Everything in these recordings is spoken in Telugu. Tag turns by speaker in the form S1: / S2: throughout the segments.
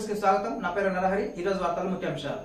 S1: న్యూస్ కి స్వాగతం నా పేరు నరహరి ఈ రోజు వార్తల ముఖ్యాంశాలు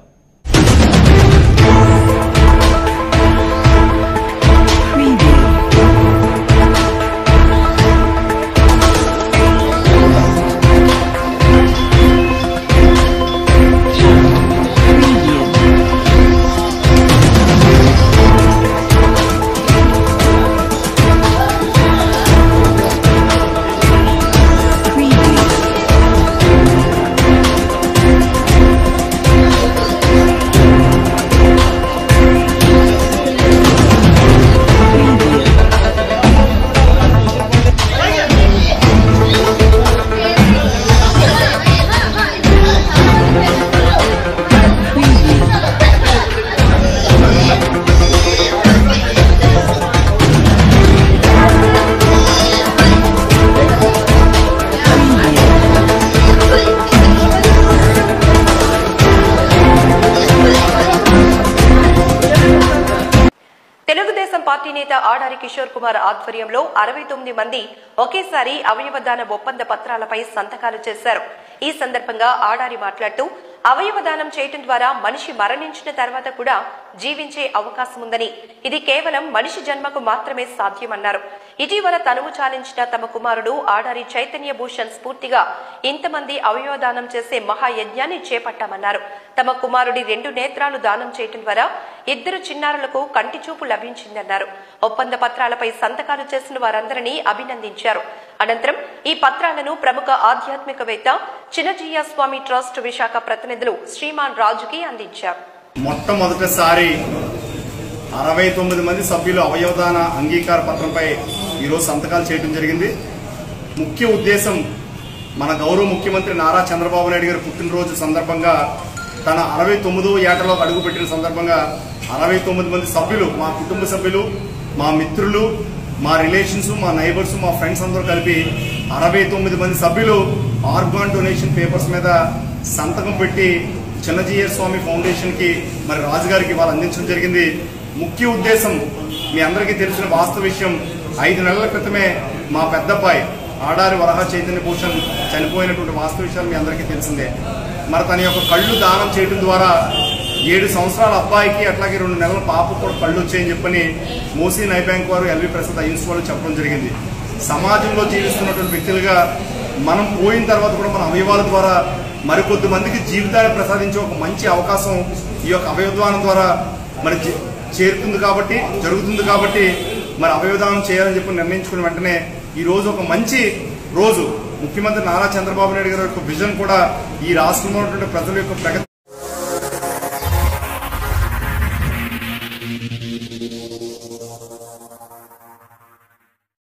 S2: తెలుగుదేశం పార్టీ నేత ఆడారి కిషోర్ కుమార్ ఆధ్వర్యంలో అరవై తొమ్మిది మంది ఒకేసారి అవయవదాన ఒప్పంద పత్రాలపై సంతకాలు చేశారు ఈ సందర్భంగా ఆడారి మాట్లాడుతూ అవయవదానం చేయటం ద్వారా మనిషి మరణించిన తర్వాత కూడా జీవించే అవకాశం ఉందని ఇది కేవలం మనిషి జన్మకు మాత్రమే సాధ్యమన్నారు ఇటీవల తనువు చాలించిన తమ కుమారుడు ఆడారి చైతన్య భూషణ్ స్ఫూర్తిగా ఇంతమంది అవయవదానం చేసే మహాయజ్ఞాన్ని చేపట్టామన్నారు తమ కుమారుడి రెండు నేత్రాలు దానం చేయటం ద్వారా ఇద్దరు చిన్నారులకు కంటి చూపు లభించిందన్నారు ఒప్పంద పత్రాలపై సంతకాలు చేసిన వారందరినీ అభినందించారు అనంతరం ఈ పత్రాలను ప్రముఖ ఆధ్యాత్మికవేత్త చిన్నజీయ స్వామి ట్రస్ట్ విశాఖ ప్రతినిధులు శ్రీమాన్ రాజుకి అందించారు
S3: మొట్టమొదటిసారి అరవై తొమ్మిది మంది సభ్యులు అవయవదాన అంగీకార పత్రంపై ఈరోజు సంతకాలు చేయడం జరిగింది ముఖ్య ఉద్దేశం మన గౌరవ ముఖ్యమంత్రి నారా చంద్రబాబు నాయుడు గారి పుట్టినరోజు సందర్భంగా తన అరవై తొమ్మిదో ఏటలో అడుగుపెట్టిన సందర్భంగా అరవై తొమ్మిది మంది సభ్యులు మా కుటుంబ సభ్యులు మా మిత్రులు మా రిలేషన్స్ మా నైబర్స్ మా ఫ్రెండ్స్ అందరూ కలిపి అరవై తొమ్మిది మంది సభ్యులు ఆర్గాన్ డొనేషన్ పేపర్స్ మీద సంతకం పెట్టి చిన్నజీయర్ స్వామి ఫౌండేషన్ కి మరి రాజుగారికి వాళ్ళు అందించడం జరిగింది ముఖ్య ఉద్దేశం మీ అందరికీ తెలిసిన వాస్తవ విషయం ఐదు నెలల క్రితమే మా పెద్దబ్బాయి ఆడారి వరహ చైతన్య భూషణ్ చనిపోయినటువంటి వాస్తవ విషయాలు మీ అందరికీ తెలిసిందే మరి తన యొక్క కళ్ళు దానం చేయడం ద్వారా ఏడు సంవత్సరాల అబ్బాయికి అట్లాగే రెండు నెలల పాపకు కూడా కళ్ళు వచ్చాయని చెప్పని మోసీ నై బ్యాంక్ వారు ఎల్వి ప్రసాద్ ఐన్స్ వాళ్ళు చెప్పడం జరిగింది సమాజంలో జీవిస్తున్నటువంటి వ్యక్తులుగా మనం పోయిన తర్వాత కూడా మన అవయవాల ద్వారా మరికొద్ది మందికి జీవితాన్ని ప్రసాదించే ఒక మంచి అవకాశం ఈ యొక్క అవయవదానం ద్వారా మరి చే- చేరుతుంది కాబట్టి జరుగుతుంది కాబట్టి మరి అవయవదానం చేయాలని చెప్పి నిర్ణయించుకున్న వెంటనే ఈ రోజు ఒక మంచి రోజు ముఖ్యమంత్రి నారా చంద్రబాబు నాయుడు గారి యొక్క విజన్ కూడా ఈ రాష్ట్రంలో ఉన్నటువంటి ప్రజల యొక్క ప్రగతి